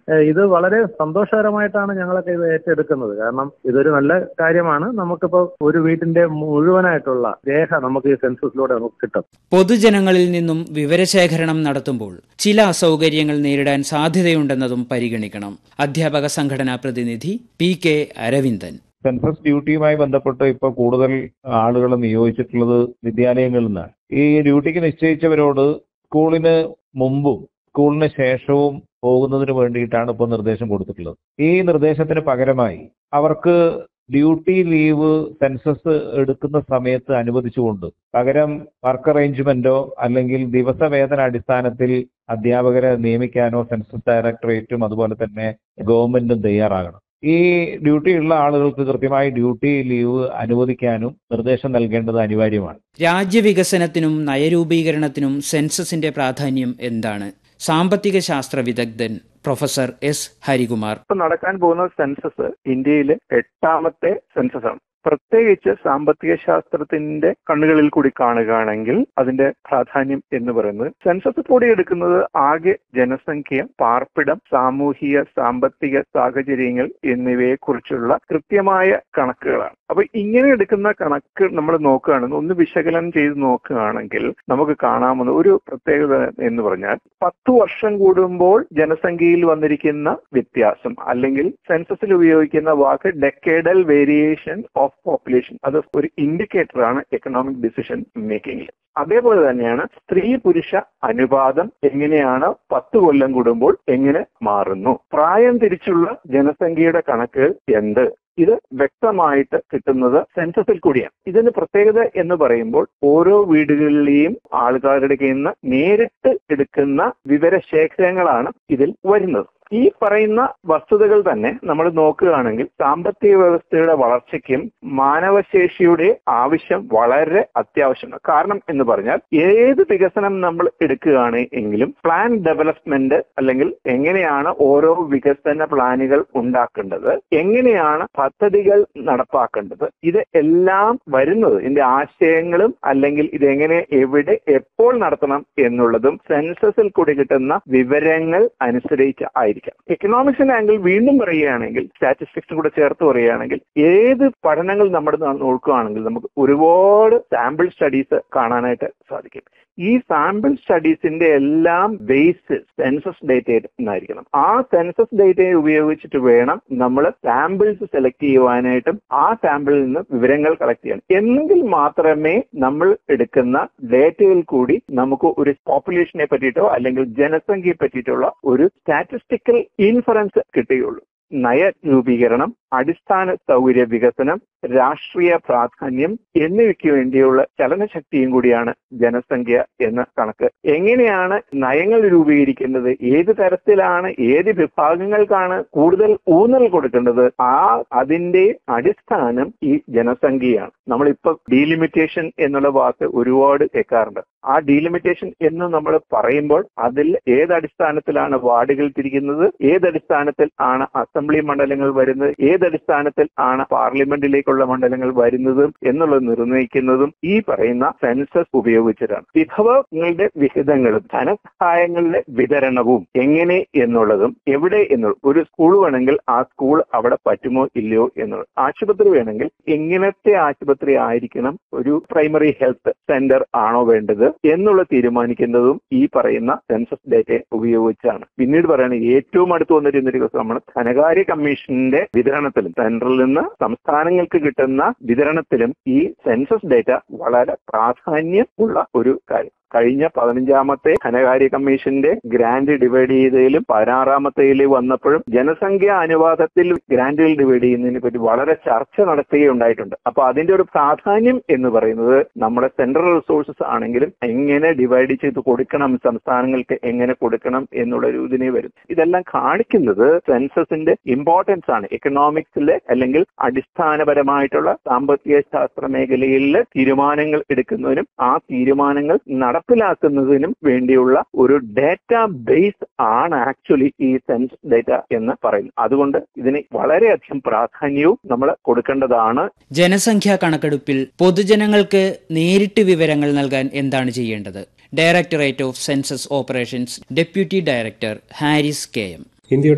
ഏഹ് ഇത് വളരെ സന്തോഷകരമായിട്ടാണ് ഞങ്ങളൊക്കെ ഇത് ഏറ്റെടുക്കുന്നത് കാരണം ഇതൊരു നല്ല കാര്യമാണ് നമുക്കിപ്പോൾ ഒരു വീട്ടിന്റെ മുഴുവനായിട്ടുള്ള രേഖ നമുക്ക് ഈ സെൻസസിലൂടെ നമുക്ക് കിട്ടും പൊതുജനങ്ങളിൽ നിന്നും വിവരശേഖരണം നടത്തുമ്പോൾ ചില അസൗകര്യങ്ങൾ നേരിടാൻ സാധ്യതയുണ്ടെന്നതും പരിഗണിക്കണം അധ്യാപക സംഘടനാ പ്രതിനിധി പി കെ അരവിന്ദൻ സെൻസസ് ഡ്യൂട്ടിയുമായി ബന്ധപ്പെട്ട് ഇപ്പൊ കൂടുതൽ ആളുകൾ നിയോഗിച്ചിട്ടുള്ളത് വിദ്യാലയങ്ങളിൽ നിന്നാണ് ഈ ഡ്യൂട്ടിക്ക് നിശ്ചയിച്ചവരോട് സ്കൂളിന് മുമ്പും സ്കൂളിന് ശേഷവും പോകുന്നതിന് വേണ്ടിയിട്ടാണ് ഇപ്പോൾ നിർദ്ദേശം കൊടുത്തിട്ടുള്ളത് ഈ നിർദ്ദേശത്തിന് പകരമായി അവർക്ക് ഡ്യൂട്ടി ലീവ് സെൻസസ് എടുക്കുന്ന സമയത്ത് അനുവദിച്ചുകൊണ്ട് പകരം വർക്ക് അറേഞ്ച്മെന്റോ അല്ലെങ്കിൽ ദിവസവേതന അടിസ്ഥാനത്തിൽ അധ്യാപകരെ നിയമിക്കാനോ സെൻസസ് ഡയറക്ടറേറ്റും അതുപോലെ തന്നെ ഗവൺമെന്റും തയ്യാറാകണം ഈ ഡ്യൂട്ടി ഉള്ള ആളുകൾക്ക് കൃത്യമായി ഡ്യൂട്ടി ലീവ് അനുവദിക്കാനും നിർദ്ദേശം നൽകേണ്ടത് അനിവാര്യമാണ് രാജ്യവികസനത്തിനും നയരൂപീകരണത്തിനും സെൻസസിന്റെ പ്രാധാന്യം എന്താണ് സാമ്പത്തിക ശാസ്ത്ര വിദഗ്ധൻ പ്രൊഫസർ എസ് ഹരികുമാർ ഇപ്പൊ നടക്കാൻ പോകുന്ന സെൻസസ് ഇന്ത്യയിലെ എട്ടാമത്തെ സെൻസസ് ആണ് പ്രത്യേകിച്ച് സാമ്പത്തിക ശാസ്ത്രത്തിന്റെ കണ്ണുകളിൽ കൂടി കാണുകയാണെങ്കിൽ അതിന്റെ പ്രാധാന്യം എന്ന് പറയുന്നത് സെൻസസ് കൂടി എടുക്കുന്നത് ആകെ ജനസംഖ്യ പാർപ്പിടം സാമൂഹിക സാമ്പത്തിക സാഹചര്യങ്ങൾ എന്നിവയെ കുറിച്ചുള്ള കൃത്യമായ കണക്കുകളാണ് അപ്പൊ ഇങ്ങനെ എടുക്കുന്ന കണക്ക് നമ്മൾ നോക്കുകയാണെങ്കിൽ ഒന്ന് വിശകലനം ചെയ്ത് നോക്കുകയാണെങ്കിൽ നമുക്ക് കാണാവുന്ന ഒരു പ്രത്യേകത എന്ന് പറഞ്ഞാൽ പത്ത് വർഷം കൂടുമ്പോൾ ജനസംഖ്യയിൽ വന്നിരിക്കുന്ന വ്യത്യാസം അല്ലെങ്കിൽ സെൻസസിൽ ഉപയോഗിക്കുന്ന വാക്ക് ഡെക്കേഡൽ വേരിയേഷൻ ഓഫ് പോപ്പുലേഷൻ അത് ഒരു ഇൻഡിക്കേറ്റർ ആണ് എക്കണോമിക് ഡിസിഷൻ മേക്കിംഗിൽ അതേപോലെ തന്നെയാണ് സ്ത്രീ പുരുഷ അനുപാതം എങ്ങനെയാണ് പത്ത് കൊല്ലം കൂടുമ്പോൾ എങ്ങനെ മാറുന്നു പ്രായം തിരിച്ചുള്ള ജനസംഖ്യയുടെ കണക്ക് എന്ത് ഇത് വ്യക്തമായിട്ട് കിട്ടുന്നത് സെൻസസിൽ കൂടിയാണ് ഇതിന് പ്രത്യേകത എന്ന് പറയുമ്പോൾ ഓരോ വീടുകളിലെയും ആൾക്കാരുടെ കയ്യിൽ നിന്ന് നേരിട്ട് എടുക്കുന്ന വിവരശേഖരങ്ങളാണ് ഇതിൽ വരുന്നത് ഈ പറയുന്ന വസ്തുതകൾ തന്നെ നമ്മൾ നോക്കുകയാണെങ്കിൽ സാമ്പത്തിക വ്യവസ്ഥയുടെ വളർച്ചയ്ക്കും മാനവശേഷിയുടെ ആവശ്യം വളരെ അത്യാവശ്യമാണ് കാരണം എന്ന് പറഞ്ഞാൽ ഏത് വികസനം നമ്മൾ എടുക്കുകയാണ് എങ്കിലും പ്ലാൻ ഡെവലപ്മെന്റ് അല്ലെങ്കിൽ എങ്ങനെയാണ് ഓരോ വികസന പ്ലാനുകൾ ഉണ്ടാക്കേണ്ടത് എങ്ങനെയാണ് പദ്ധതികൾ നടപ്പാക്കേണ്ടത് ഇത് എല്ലാം വരുന്നത് ഇതിന്റെ ആശയങ്ങളും അല്ലെങ്കിൽ ഇതെങ്ങനെ എവിടെ എപ്പോൾ നടത്തണം എന്നുള്ളതും സെൻസസിൽ കൂടി കിട്ടുന്ന വിവരങ്ങൾ അനുസരിച്ച് ആയിരിക്കും എക്കണോമിക്സിന്റെ ആംഗിൾ വീണ്ടും പറയുകയാണെങ്കിൽ സ്റ്റാറ്റിസ്റ്റിക്സും കൂടെ ചേർത്ത് പറയുകയാണെങ്കിൽ ഏത് പഠനങ്ങൾ നമ്മൾ നോക്കുകയാണെങ്കിൽ നമുക്ക് ഒരുപാട് സാമ്പിൾ സ്റ്റഡീസ് കാണാനായിട്ട് സാധിക്കും ഈ സാമ്പിൾ സ്റ്റഡീസിന്റെ എല്ലാം ബേസ് സെൻസസ് ഡേറ്റ എന്നായിരിക്കണം ആ സെൻസസ് ഡേറ്റയെ ഉപയോഗിച്ചിട്ട് വേണം നമ്മൾ സാമ്പിൾസ് സെലക്ട് ചെയ്യുവാനായിട്ടും ആ സാമ്പിളിൽ നിന്ന് വിവരങ്ങൾ കളക്ട് ചെയ്യണം എന്നെങ്കിൽ മാത്രമേ നമ്മൾ എടുക്കുന്ന ഡേറ്റയിൽ കൂടി നമുക്ക് ഒരു പോപ്പുലേഷനെ പറ്റിയിട്ടോ അല്ലെങ്കിൽ ജനസംഖ്യയെ പറ്റിയിട്ടുള്ള ഒരു സ്റ്റാറ്റിസ്റ്റിക്കൽ ഇൻഫറൻസ് കിട്ടുകയുള്ളൂ നയരൂപീകരണം അടിസ്ഥാന സൗകര്യ വികസനം രാഷ്ട്രീയ പ്രാധാന്യം എന്നിവയ്ക്ക് വേണ്ടിയുള്ള ചലനശക്തിയും കൂടിയാണ് ജനസംഖ്യ എന്ന കണക്ക് എങ്ങനെയാണ് നയങ്ങൾ രൂപീകരിക്കേണ്ടത് ഏത് തരത്തിലാണ് ഏത് വിഭാഗങ്ങൾക്കാണ് കൂടുതൽ ഊന്നൽ കൊടുക്കേണ്ടത് ആ അതിന്റെ അടിസ്ഥാനം ഈ ജനസംഖ്യയാണ് നമ്മളിപ്പോ ഡീലിമിറ്റേഷൻ എന്നുള്ള വാക്ക് ഒരുപാട് കേൾക്കാറുണ്ട് ആ ഡീലിമിറ്റേഷൻ എന്ന് നമ്മൾ പറയുമ്പോൾ അതിൽ ഏത് അടിസ്ഥാനത്തിലാണ് വാർഡുകൾ തിരിക്കുന്നത് ഏത് അടിസ്ഥാനത്തിൽ ആണ് അസംബ്ലി മണ്ഡലങ്ങൾ വരുന്നത് ഏത് അടിസ്ഥാനത്തിൽ ആണ് പാർലമെന്റിലേക്കുള്ള മണ്ഡലങ്ങൾ വരുന്നതും എന്നുള്ളത് നിർണ്ണയിക്കുന്നതും ഈ പറയുന്ന സെൻസസ് ഉപയോഗിച്ചിട്ടാണ് വിഭവങ്ങളുടെ വിഹിതങ്ങളും ധനസഹായങ്ങളുടെ വിതരണവും എങ്ങനെ എന്നുള്ളതും എവിടെ എന്നുള്ളത് ഒരു സ്കൂൾ വേണമെങ്കിൽ ആ സ്കൂൾ അവിടെ പറ്റുമോ ഇല്ലയോ എന്നുള്ളത് ആശുപത്രി വേണമെങ്കിൽ എങ്ങനത്തെ ആശുപത്രി ആയിരിക്കണം ഒരു പ്രൈമറി ഹെൽത്ത് സെന്റർ ആണോ വേണ്ടത് എന്നുള്ള തീരുമാനിക്കുന്നതും ഈ പറയുന്ന സെൻസസ് ഡേറ്റ ഉപയോഗിച്ചാണ് പിന്നീട് പറയുന്നത് ഏറ്റവും അടുത്ത് വന്നിരുന്ന ഒരു ദിവസം നമ്മൾ ധനകാര്യ കമ്മീഷന്റെ വിതരണത്തിലും സെൻട്രലിൽ നിന്ന് സംസ്ഥാനങ്ങൾക്ക് കിട്ടുന്ന വിതരണത്തിലും ഈ സെൻസസ് ഡേറ്റ വളരെ പ്രാധാന്യം ഉള്ള ഒരു കാര്യം കഴിഞ്ഞ പതിനഞ്ചാമത്തെ ധനകാര്യ കമ്മീഷന്റെ ഗ്രാന്റ് ഡിവൈഡ് ചെയ്തതിലും പതിനാറാമത്തേതിൽ വന്നപ്പോഴും ജനസംഖ്യ അനുപാതത്തിൽ ഗ്രാന്റുകൾ ഡിവൈഡ് ചെയ്യുന്നതിനെ പറ്റി വളരെ ചർച്ച നടത്തുകയുണ്ടായിട്ടുണ്ട് അപ്പൊ അതിന്റെ ഒരു പ്രാധാന്യം എന്ന് പറയുന്നത് നമ്മുടെ സെൻട്രൽ റിസോഴ്സസ് ആണെങ്കിലും എങ്ങനെ ഡിവൈഡ് ചെയ്ത് കൊടുക്കണം സംസ്ഥാനങ്ങൾക്ക് എങ്ങനെ കൊടുക്കണം എന്നുള്ള ഒരു ഇതിനെ വരും ഇതെല്ലാം കാണിക്കുന്നത് സെൻസസിന്റെ ഇമ്പോർട്ടൻസ് ആണ് എക്കണോമിക്സിലെ അല്ലെങ്കിൽ അടിസ്ഥാനപരമായിട്ടുള്ള സാമ്പത്തിക ശാസ്ത്ര മേഖലയിൽ തീരുമാനങ്ങൾ എടുക്കുന്നതിനും ആ തീരുമാനങ്ങൾ നടപ്പിലാക്കുന്നതിനും വേണ്ടിയുള്ള ഒരു ഡാറ്റ ബേസ് ആണ് ആക്ച്വലി ഈ സെൻസസ് ഡേറ്റ എന്ന് പറയുന്നത് അതുകൊണ്ട് ഇതിന് വളരെയധികം പ്രാധാന്യവും നമ്മൾ കൊടുക്കേണ്ടതാണ് ജനസംഖ്യാ കണക്കെടുപ്പിൽ പൊതുജനങ്ങൾക്ക് നേരിട്ട് വിവരങ്ങൾ നൽകാൻ എന്താണ് ചെയ്യേണ്ടത് directorate of census operations deputy director Haris K M ഇന്ത്യയുടെ